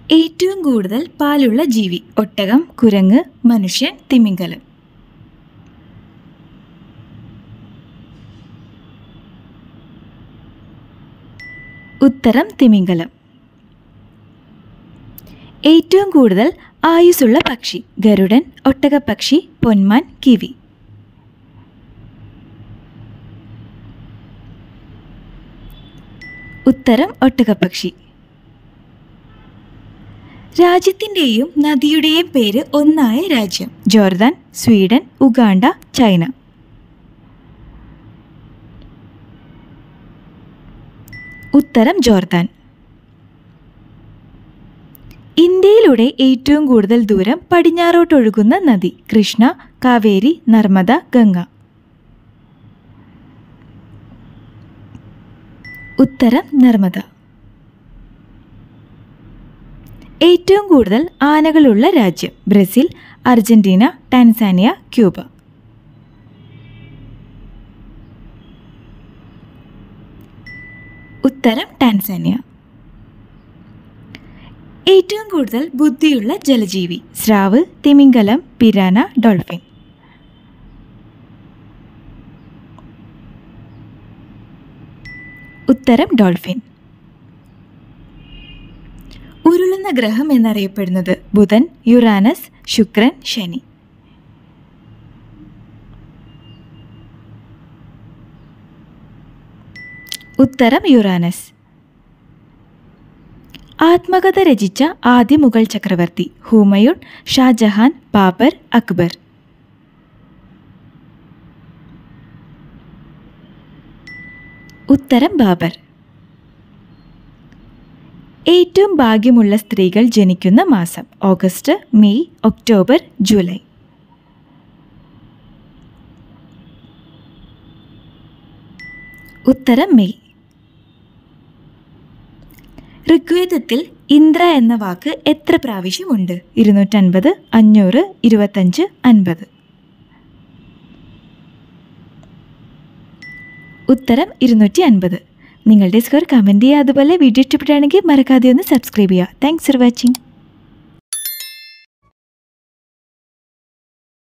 ഏറ്റവും കൂടുതൽ പാലുള്ള ജീവി ഒട്ടകം കുരങ്ങ് മനുഷ്യൻ തിമിംഗലം ഉത്തരം തിമിംഗലം ഏറ്റവും കൂടുതൽ ആയുസ്സുള്ള പക്ഷി ഗരുഡൻ ഒട്ടകപ്പക്ഷി പൊന്മാൻ കിവി ഉത്തരം ഒട്ടകപ്പക്ഷി രാജ്യത്തിൻ്റെയും നദിയുടെയും പേര് ഒന്നായ രാജ്യം ജോർദാൻ സ്വീഡൻ ഉഗാണ്ട ചൈന ഉത്തരം ജോർദാൻ ഇന്ത്യയിലൂടെ ഏറ്റവും കൂടുതൽ ദൂരം പടിഞ്ഞാറോട്ടൊഴുകുന്ന നദി കൃഷ്ണ കാവേരി നർമ്മദ ഗംഗ ഉത്തരം നർമ്മദ ഏറ്റവും കൂടുതൽ ആനകളുള്ള രാജ്യം ബ്രസീൽ അർജന്റീന ടാൻസാനിയ ക്യൂബ ഉത്തരം ടാൻസാനിയ ഏറ്റവും കൂടുതൽ ബുദ്ധിയുള്ള ജലജീവി സ്രാവ് തിമിംഗലം പിരാന ഡോൾഫിൻ ഉത്തരം ഡോൾഫിൻ ഉരുളുന്ന ഗ്രഹം എന്നറിയപ്പെടുന്നത് ബുധൻ യുറാനസ് ശുക്രൻ ശനി ഉത്തരം യുറാനസ് ആത്മകഥ രചിച്ച ആദ്യ മുഗൾ ചക്രവർത്തി ഹുമയൂൺ ഷാജഹാൻ ബാബർ അക്ബർ ഉത്തരം ബാബർ ഏറ്റവും ഭാഗ്യമുള്ള സ്ത്രീകൾ ജനിക്കുന്ന മാസം ഓഗസ്റ്റ് മെയ് ഒക്ടോബർ ജൂലൈ ഉത്തരം മെയ് ഋഗ്വേദത്തിൽ ഇന്ദ്ര എന്ന വാക്ക് എത്ര പ്രാവശ്യമുണ്ട് ഇരുന്നൂറ്റൻപത് അഞ്ഞൂറ് ഇരുപത്തഞ്ച് അൻപത് ഉത്തരം ഇരുന്നൂറ്റി അൻപത് നിങ്ങളുടെ സ്കോർ കമൻറ്റ് ചെയ്യുക അതുപോലെ വീഡിയോ ഇഷ്ടപ്പെടുകയാണെങ്കിൽ മറക്കാതെ ഒന്ന് സബ്സ്ക്രൈബ് ചെയ്യുക താങ്ക്സ് ഫോർ വാച്ചിങ്